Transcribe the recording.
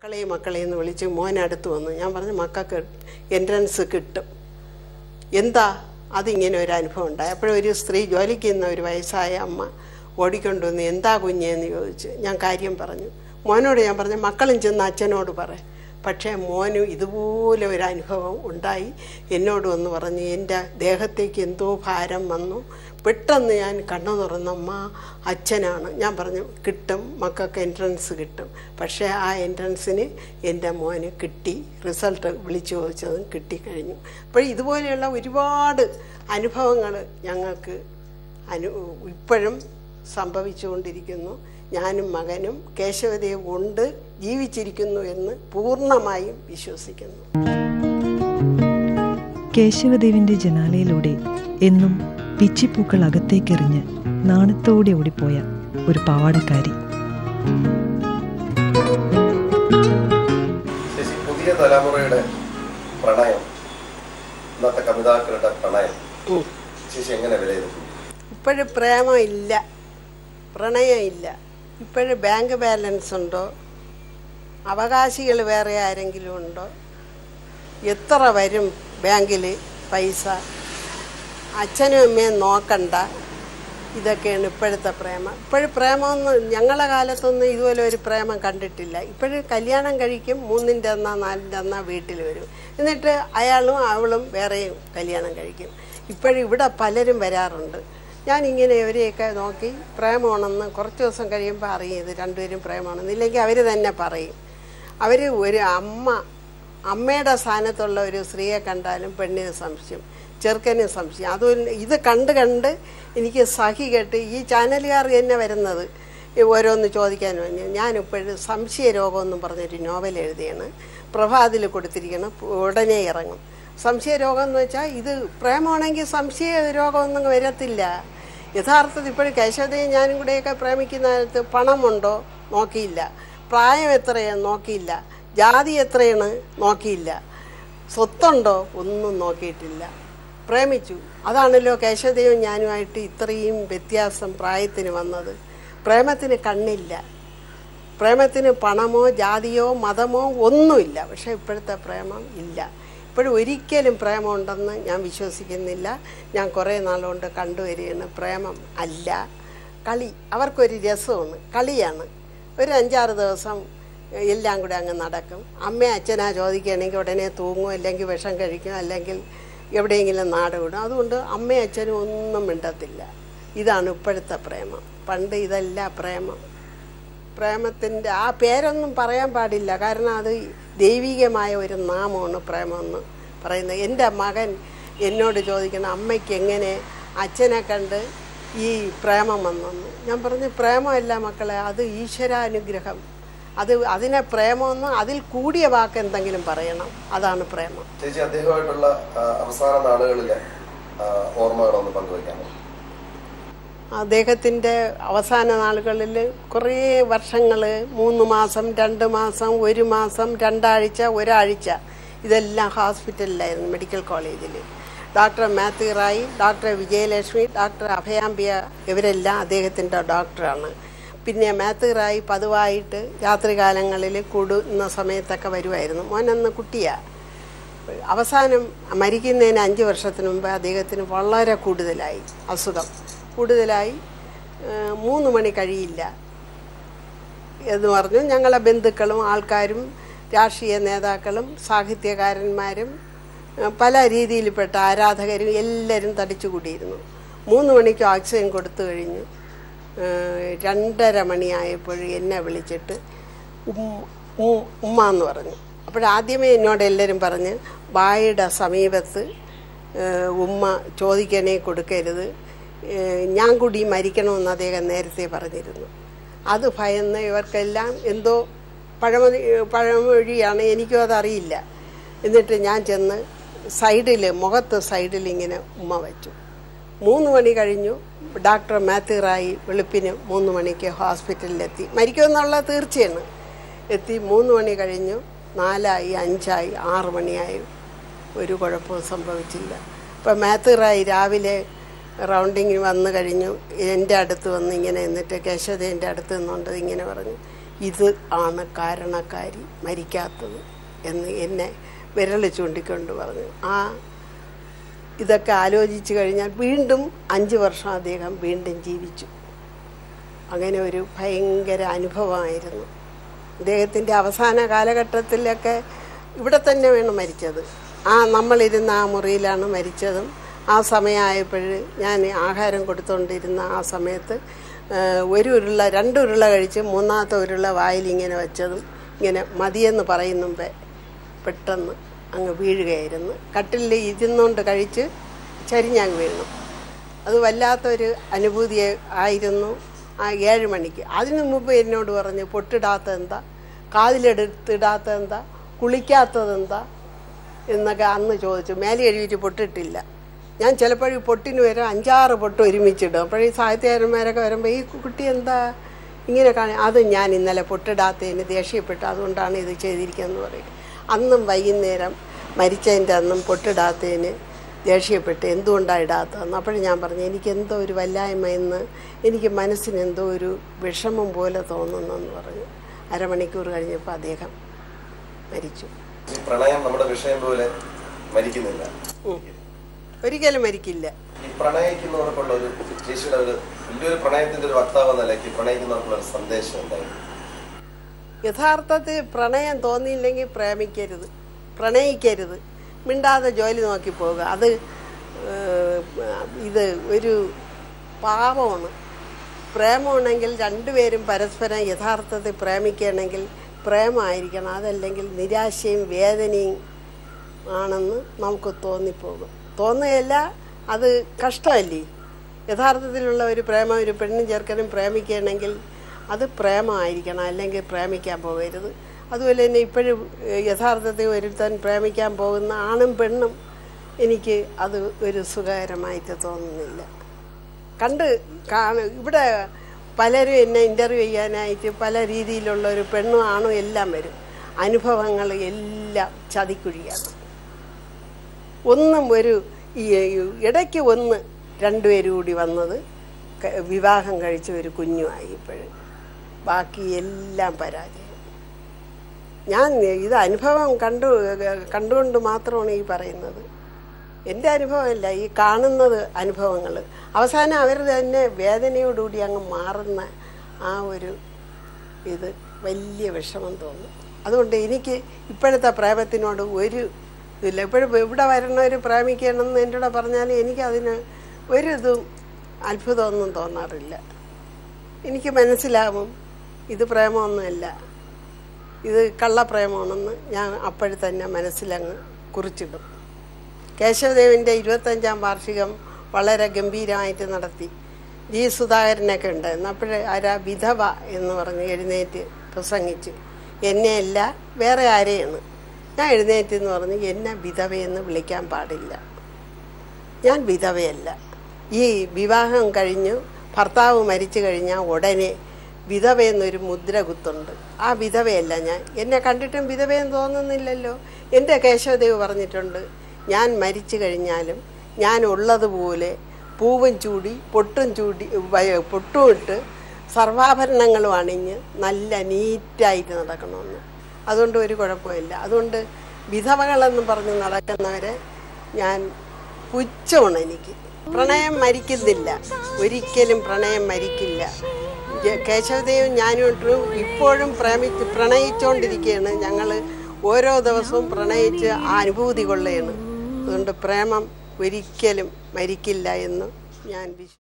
മക്കളെയും മക്കളെയും എന്ന് വിളിച്ച് മോനടുത്ത് വന്നു ഞാൻ പറഞ്ഞു മക്കൾക്ക് എൻട്രൻസ് കിട്ടും എന്താ അതിങ്ങനെ ഒരു അനുഭവം ഉണ്ടായി അപ്പോഴൊരു സ്ത്രീ ജോലിക്ക് നിന്ന ഒരു വയസ്സായ അമ്മ ഓടിക്കൊണ്ടുവന്ന് എന്താ കുഞ്ഞെന്ന് ചോദിച്ചു ഞാൻ കാര്യം പറഞ്ഞു മോനോട് ഞാൻ പറഞ്ഞു മക്കളും ചെന്ന് അച്ഛനോട് പറ പക്ഷേ മോനും ഇതുപോലെ ഒരു അനുഭവം ഉണ്ടായി എന്നോട് വന്ന് പറഞ്ഞു എൻ്റെ ദേഹത്തേക്ക് എന്തോ ഭാരം വന്നു പെട്ടെന്ന് ഞാൻ കണ്ണു തുറന്നമ്മ അച്ഛനാണ് ഞാൻ പറഞ്ഞു കിട്ടും മക്കൾക്ക് എൻട്രൻസ് കിട്ടും പക്ഷേ ആ എൻട്രൻസിന് എൻ്റെ മോന് കിട്ടി റിസൾട്ട് വിളിച്ചു ചോദിച്ചതും കിട്ടിക്കഴിഞ്ഞു അപ്പോൾ ഇതുപോലെയുള്ള ഒരുപാട് അനുഭവങ്ങൾ ഞങ്ങൾക്ക് അനു ഇപ്പോഴും സംഭവിച്ചുകൊണ്ടിരിക്കുന്നു ഞാനും മകനും കേശവദേവ് കൊണ്ട് ജീവിച്ചിരിക്കുന്നു എന്ന് പൂർണ്ണമായും വിശ്വസിക്കുന്നു കേശവദേവിന്റെ ജനാലയിലൂടെ എന്നും പിച്ചിപ്പൂക്കൾ അകത്തേക്കെറിഞ്ഞ് നാണത്തോടെ ഓടിപ്പോയ ഒരു പാവാടക്കാരി ശശി പുതിയ തലമുറയുടെ പ്രണയം ഇന്നത്തെ കവിതാക്കളുടെ പ്രണയം ശശി എങ്ങനെ വിലയിരുത്തുന്നു ഇപ്പോഴും പ്രേമമില്ല പ്രണയമില്ല ഇപ്പോഴും ബാങ്ക് ബാലൻസ് ഉണ്ടോ അവകാശികൾ വേറെ ആരെങ്കിലും ഉണ്ടോ എത്ര വരും ബാങ്കിൽ പൈസ അച്ഛനും അമ്മയും നോക്കണ്ട ഇതൊക്കെയാണ് ഇപ്പോഴത്തെ പ്രേമം ഇപ്പോഴും പ്രേമമൊന്നും ഞങ്ങളെ കാലത്തൊന്നും ഇതുപോലെ ഒരു പ്രേമം കണ്ടിട്ടില്ല ഇപ്പോഴും കല്യാണം കഴിക്കും മൂന്നിൻ്റെ അന്നാ നാലിൻ്റെ അന്നാ വീട്ടിൽ വരും എന്നിട്ട് അയാളും അവളും വേറെയും കല്യാണം കഴിക്കും ഇപ്പോഴും ഇവിടെ പലരും വരാറുണ്ട് ഞാനിങ്ങനെ ഇവരെയൊക്കെ നോക്കി പ്രേമമാണെന്ന് കുറച്ച് ദിവസം കഴിയുമ്പോൾ അറിയും ഇത് രണ്ടുപേരും പ്രേമമാണെന്ന് ഇല്ലെങ്കിൽ അവർ തന്നെ പറയും അവർ ഒരു അമ്മ അമ്മയുടെ സ്ഥാനത്തുള്ള ഒരു സ്ത്രീയെ കണ്ടാലും പെണ്ണിന് സംശയം ചെറുക്കന് സംശയം അത് ഇത് കണ്ട് കണ്ട് എനിക്ക് സഹി കേട്ട് ഈ ചാനലുകാർ തന്നെ വരുന്നത് ഈ ഓരോന്ന് ചോദിക്കാൻ വേണ്ടി ഞാനിപ്പോഴും സംശയ രോഗമെന്നും പറഞ്ഞൊരു നോവൽ എഴുതിയാണ് പ്രഭാതിൽ കൊടുത്തിരിക്കണം ഉടനെ ഇറങ്ങും സംശയ രോഗം എന്ന് വെച്ചാൽ ഇത് പ്രേമമാണെങ്കിൽ സംശയ രോഗമൊന്നും വരത്തില്ല യഥാർത്ഥത്തിൽ ഇപ്പോഴും കേശവതയും ഞാനും കൂടെയൊക്കെ പ്രേമിക്കുന്ന കാലത്ത് പണമുണ്ടോ നോക്കിയില്ല പ്രായം എത്രയാണ് നോക്കിയില്ല ജാതി എത്രയാണ് നോക്കിയില്ല സ്വത്തുണ്ടോ ഒന്നും നോക്കിയിട്ടില്ല പ്രേമിച്ചു അതാണല്ലോ കേശവദേവും ഞാനുമായിട്ട് ഇത്രയും വ്യത്യാസം പ്രായത്തിന് വന്നത് പ്രേമത്തിന് കണ്ണില്ല പ്രേമത്തിന് പണമോ ജാതിയോ മതമോ ഒന്നുമില്ല പക്ഷേ ഇപ്പോഴത്തെ പ്രേമം ഇല്ല ഇപ്പോഴും ഒരിക്കലും പ്രേമമുണ്ടെന്ന് ഞാൻ വിശ്വസിക്കുന്നില്ല ഞാൻ കുറേ നാളുകൊണ്ട് കണ്ടുവരികയാണ് പ്രേമം അല്ല കളി അവർക്കൊരു രസമാണ് കളിയാണ് ഒരു അഞ്ചാറ് ദിവസം എല്ലാം കൂടെ അങ്ങ് നടക്കും അമ്മ അച്ഛനാ ചോദിക്കുകയാണെങ്കിൽ ഉടനെ തൂങ്ങും അല്ലെങ്കിൽ വിഷം കഴിക്കും അല്ലെങ്കിൽ എവിടെയെങ്കിലും നാട് വിടും അതുകൊണ്ട് അമ്മയും അച്ഛനും ഒന്നും മിണ്ടത്തില്ല ഇതാണ് ഇപ്പോഴത്തെ പ്രേമം പണ്ട് ഇതല്ല പ്രേമം പ്രേമത്തിൻ്റെ ആ പേരൊന്നും പറയാൻ പാടില്ല കാരണം അത് ദൈവികമായ ഒരു നാമമാണ് പ്രേമമെന്ന് പറയുന്നത് എൻ്റെ മകൻ എന്നോട് ചോദിക്കണം അമ്മയ്ക്ക് എങ്ങനെ അച്ഛനെ കണ്ട് ഈ പ്രേമം വന്നെന്ന് ഞാൻ പറഞ്ഞു പ്രേമമല്ല മക്കളെ അത് ഈശ്വരാനുഗ്രഹം അത് അതിനെ പ്രേമമെന്ന് അതിൽ കൂടിയ വാക്ക് എന്തെങ്കിലും പറയണം അതാണ് പ്രേമം ചേച്ചി അദ്ദേഹമായിട്ടുള്ള ആ, അവസാന നാളുകളിലെ ആ, ഓർമ്മകളൊന്ന് പങ്കുവയ്ക്കാമോ അദ്ദേഹത്തിൻ്റെ അവസാന നാളുകളിൽ കുറേ വർഷങ്ങൾ മൂന്ന് മാസം രണ്ട് മാസം ഒരു മാസം രണ്ടാഴ്ച ഒരാഴ്ച ഇതെല്ലാം ഹോസ്പിറ്റലിലായിരുന്നു മെഡിക്കൽ കോളേജിൽ doctor Mathew Rai doctor Vijayalakshmi doctor അഭയാംബിയ ഇവരെല്ലാം അദ്ദേഹത്തിൻ്റെ ഡോക്ടറാണ് പിന്നെ മാത്യു റായി പതിവായിട്ട് രാത്രികാലങ്ങളിൽ കൂടുന്ന സമയത്തൊക്കെ വരുമായിരുന്നു മോനന്ന് കുട്ടിയാണ് അവസാനം മരിക്കുന്നതിന് അഞ്ച് വർഷത്തിന് മുമ്പ് അദ്ദേഹത്തിന് വളരെ കൂടുതലായി അസുഖം കൂടുതലായി ഏഹ് മൂന്ന് മണി കഴിയില്ല എന്ന് പറഞ്ഞു ഞങ്ങളെ ബന്ധുക്കളും ആൾക്കാരും രാഷ്ട്രീയ നേതാക്കളും സാഹിത്യകാരന്മാരും ഏഹ് പല രീതിയിൽപ്പെട്ട ആരാധകരും എല്ലാവരും തടിച്ചുകൂടിയിരുന്നു മൂന്ന് മണിക്ക് ഓക്സിജൻ കൊടുത്തു കഴിഞ്ഞു ഏഹ് രണ്ടര മണിയായപ്പോൾ എന്നെ വിളിച്ചിട്ട് ഉം ഉം- ഉമ്മ എന്ന് പറഞ്ഞു അപ്പോഴാദ്യമേ എന്നോട് എല്ലാവരും പറഞ്ഞ് വായുടെ സമീപത്ത് ഏഹ് ഉമ്മ ചോദിക്കണേ കൊടുക്കരുത് ഏഹ് ഞാൻ കൂടി മരിക്കണമെന്ന് അദ്ദേഹം നേരത്തെ പറഞ്ഞിരുന്നു അത് ഭയന്ന് ഇവർക്കെല്ലാം എന്തോ പഴമൊഴി പഴമൊഴിയാണ് എനിക്കും അതറിയില്ല എന്നിട്ട് ഞാൻ ചെന്ന് സൈഡിൽ മുഖത്ത് സൈഡിൽ ഇങ്ങനെ ഉമ്മ വെച്ചു മൂന്ന് മണി കഴിഞ്ഞു ഡോക്ടർ മാത്യു റായി വെളുപ്പിന് മൂന്ന് മണിക്ക് ഹോസ്പിറ്റലിലെത്തി മരിക്കുമെന്നുള്ള തീർച്ചയാണ് എത്തി മൂന്ന് മണി കഴിഞ്ഞു നാലായി അഞ്ചായി ആറ് മണിയായി ഒരു കുഴപ്പവും സംഭവിച്ചില്ല ഇപ്പം മാത്യു റായി രാവിലെ റൗണ്ടിങ്ങിന് വന്നു കഴിഞ്ഞു എൻ്റെ അടുത്ത് വന്ന് ഇങ്ങനെ എന്നിട്ട് കേശവദേൻ്റെ അടുത്ത് നിന്നുകൊണ്ട് ഇങ്ങനെ പറഞ്ഞു ഇത് ആണ് കാരണക്കാരി മരിക്കാത്തത് എന്ന് എന്നെ വിരൽ ചൂണ്ടിക്കൊണ്ട് പറഞ്ഞു ആ ഇതൊക്കെ ആലോചിച്ച് കഴിഞ്ഞാൽ വീണ്ടും അഞ്ച് വർഷം അദ്ദേഹം വീണ്ടും ജീവിച്ചു അങ്ങനെ ഒരു ഭയങ്കര അനുഭവമായിരുന്നു അദ്ദേഹത്തിൻ്റെ അവസാന കാലഘട്ടത്തിലൊക്കെ ഇവിടെ തന്നെ വേണം മരിച്ചത് ആ നമ്മളിരുന്ന ആ മുറിയിലാണ് മരിച്ചതും ആ സമയമായപ്പോൾ ഞാൻ ആഹാരം കൊടുത്തുകൊണ്ടിരുന്ന ആ സമയത്ത് ആ, ഒരു ഉരുള രണ്ട് ഉരുള കഴിച്ച് മൂന്നാമത്തെ ഉരുള വായിൽ ഇങ്ങനെ വെച്ചതും ഇങ്ങനെ മതിയെന്ന് പറയുന്ന മുമ്പേ പെട്ടെന്ന് അങ്ങ് വീഴുകയായിരുന്നു കട്ടിലിൽ ഇരുന്നുകൊണ്ട് കഴിച്ച് ചരിഞ്ഞങ്ങ് വീണു അത് വല്ലാത്തൊരു അനുഭൂതി ആയിരുന്നു ആ ഏഴ് മണിക്ക് അതിനു മുമ്പ് എന്നോട് പറഞ്ഞു പൊട്ടിടാത്തത് എന്താ കാതിലെടുത്തിടാത്തത് എന്താ കുളിക്കാത്തത് എന്താ എന്നൊക്കെ അന്ന് ചോദിച്ചു മേലെ എഴുതിയിട്ട് പൊട്ടിട്ടില്ല ഞാൻ ചിലപ്പോൾ ഈ പൊട്ടിന് വരും അഞ്ചാറ് പൊട്ട് ഒരുമിച്ചിടും അപ്പോൾ ഈ സാഹിത്യകാരന്മാരൊക്കെ വരുമ്പോൾ ഈ കുട്ടി എന്താ ഇങ്ങനെ കാണി അത് ഞാൻ ഇന്നലെ പൊട്ടിടാത്തതിന് ദേഷ്യപ്പെട്ടു അതുകൊണ്ടാണ് ഇത് ചെയ്തിരിക്കുന്നതെന്ന് പറയും അന്നും വൈകുന്നേരം മരിച്ചതിൻ്റെ അന്നും പൊട്ടിടാത്തതിന് ദേഷ്യപ്പെട്ട് എന്തുകൊണ്ടാണ് ഇടാത്തതെന്ന് അപ്പോഴും ഞാൻ പറഞ്ഞു എനിക്ക് എന്തോ ഒരു വല്ലായ്മ എന്ന് എനിക്ക് മനസ്സിന് എന്തോ ഒരു വിഷമം പോലെ തോന്നുന്നെന്ന് പറഞ്ഞു അരമണിക്കൂർ കഴിഞ്ഞപ്പോൾ അദ്ദേഹം മരിച്ചു ഈ പ്രണയം നമ്മുടെ വിഷയം പോലെ മരിക്കുന്നില്ല ഒരിക്കലും മരിക്കില്ല ഈ പ്രണയിക്കുന്നവർക്കുള്ള ഒരു ചേച്ചിയുടെ ഒരു വലിയൊരു പ്രണയത്തിന്റെ ഒരു വക്താവ് എന്ന നിലയ്ക്ക് പ്രണയിക്കുന്നവർക്കുള്ള ഒരു സന്ദേശം എന്തായിരുന്നു യഥാർത്ഥത്തിൽ പ്രണയം തോന്നിയില്ലെങ്കിൽ പ്രേമിക്കരുത് പ്രണയിക്കരുത് മിണ്ടാതെ ജോലി നോക്കി പോകുക അത് ഏഹ്, ഇത് ഒരു പാപമാണ് പ്രേമമാണെങ്കിൽ രണ്ടുപേരും പരസ്പരം യഥാർത്ഥത്തിൽ പ്രേമിക്കുകയാണെങ്കിൽ പ്രേമമായിരിക്കണം അതല്ലെങ്കിൽ നിരാശയും വേദനയും ആണെന്ന് നമുക്ക് തോന്നിപ്പോകും തോന്നുകയല്ല അത് കഷ്ടമല്ലേ യഥാർത്ഥത്തിലുള്ള ഒരു പ്രേമം ഒരു പെണ്ണും ചെറുക്കനും പ്രേമിക്കുകയാണെങ്കിൽ അത് പ്രേമമായിരിക്കണം അല്ലെങ്കിൽ പ്രേമിക്കാൻ പോകരുത് അതുപോലെ തന്നെ ഇപ്പോഴും ഏഹ്, യഥാർത്ഥത്തിൽ ഒരുത്തൻ പ്രേമിക്കാൻ പോകുന്ന ആണും പെണ്ണും എനിക്ക് അത് ഒരു സുഖകരമായിട്ട് തോന്നുന്നില്ല കണ്ട് കാണ ഇവിടെ പലരും എന്നെ ഇൻ്റർവ്യൂ ചെയ്യാനായിട്ട് പല രീതിയിലുള്ള ഒരു പെണ്ണും ആണും എല്ലാം വരും അനുഭവങ്ങൾ എല്ലാം ചതിക്കുഴിയാണ് ഒന്നും ഒരു ഈ ഇടയ്ക്ക് ഒന്ന് രണ്ടുപേരും കൂടി വന്നത് ക- വിവാഹം കഴിച്ച ഒരു കുഞ്ഞുമായി ഇപ്പോഴും ബാക്കി എല്ലാം പരാജയം ഞാൻ ഇത് അനുഭവം കണ്ടു കണ്ടുകൊണ്ട് മാത്രമാണ് ഈ പറയുന്നത് എൻ്റെ അനുഭവമല്ല ഈ കാണുന്നത് അനുഭവങ്ങൾ അവസാനം അവർ തന്നെ വേദനയോടുകൂടി അങ്ങ് മാറുന്ന ആ ഒരു ഇത് വലിയ വിഷമം തോന്നും അതുകൊണ്ട് എനിക്ക് ഇപ്പോഴത്തെ പ്രേമത്തിനോട് ഒരു ഇതില്ല ഇപ്പോഴും ഇവിടെ വരണവർ പ്രേമിക്കണമെന്ന് എൻ്റെ കൂടെ പറഞ്ഞാൽ എനിക്കതിന് ഒരു ഇതും അത്ഭുതമൊന്നും തോന്നാറില്ല എനിക്ക് മനസ്സിലാവും ഇത് പ്രേമമൊന്നുമല്ല ഇത് കള്ളപ്രേമമാണെന്ന് ഞാൻ അപ്പോഴും തന്നെ മനസ്സിലങ്ങ് കുറിച്ചിടും കേശവദേവിൻ്റെ ഇരുപത്തഞ്ചാം വാർഷികം വളരെ ഗംഭീരമായിട്ട് നടത്തി ജി സുധാകരനൊക്കെ ഉണ്ടായിരുന്നു അപ്പോഴേ ആരാ വിധവ എന്ന് പറഞ്ഞ് എഴുന്നേറ്റ് പ്രസംഗിച്ച് എന്നെയല്ല വേറെ ആരെയാണ് ഞാൻ എഴുന്നേറ്റ് എന്ന് പറഞ്ഞ് എന്നെ വിധവയെന്ന് വിളിക്കാൻ പാടില്ല ഞാൻ വിധവയല്ല ഈ വിവാഹം കഴിഞ്ഞു ഭർത്താവ് മരിച്ചു കഴിഞ്ഞാൽ ഉടനെ വിധവയെന്നൊരു മുദ്ര കുത്തുണ്ട് ആ വിധവയല്ല ഞാൻ എന്നെ കണ്ടിട്ടും വിധവയെന്ന് തോന്നുന്നില്ലല്ലോ എൻ്റെ കേശവദേവ് പറഞ്ഞിട്ടുണ്ട് ഞാൻ മരിച്ചു കഴിഞ്ഞാലും ഞാൻ ഉള്ളതുപോലെ പൂവും ചൂടി പൊട്ടും ചൂടി വയ- പൊട്ടും ഇട്ട് സർവാഭരണങ്ങളും അണിഞ്ഞ് നല്ല നീറ്റായിട്ട് നടക്കണമെന്ന് അതുകൊണ്ട് ഒരു കുഴപ്പമില്ല അതുകൊണ്ട് വിധവകളെന്നും പറഞ്ഞ് നടക്കുന്നവരെ ഞാൻ പുച്ഛമാണ് എനിക്ക് പ്രണയം മരിക്കുന്നില്ല ഒരിക്കലും പ്രണയം മരിക്കില്ല ജ- കേശവദേവും ഞാനും ഇട്ടും ഇപ്പോഴും പ്രേമിച്ച് പ്രണയിച്ചുകൊണ്ടിരിക്കുകയാണ് ഞങ്ങൾ ഓരോ ദിവസവും പ്രണയിച്ച് ആ അനുഭൂതി കൊള്ളുകയാണ് അതുകൊണ്ട് പ്രേമം ഒരിക്കലും മരിക്കില്ല എന്ന് ഞാൻ വിശ്വസിക്കുന്നു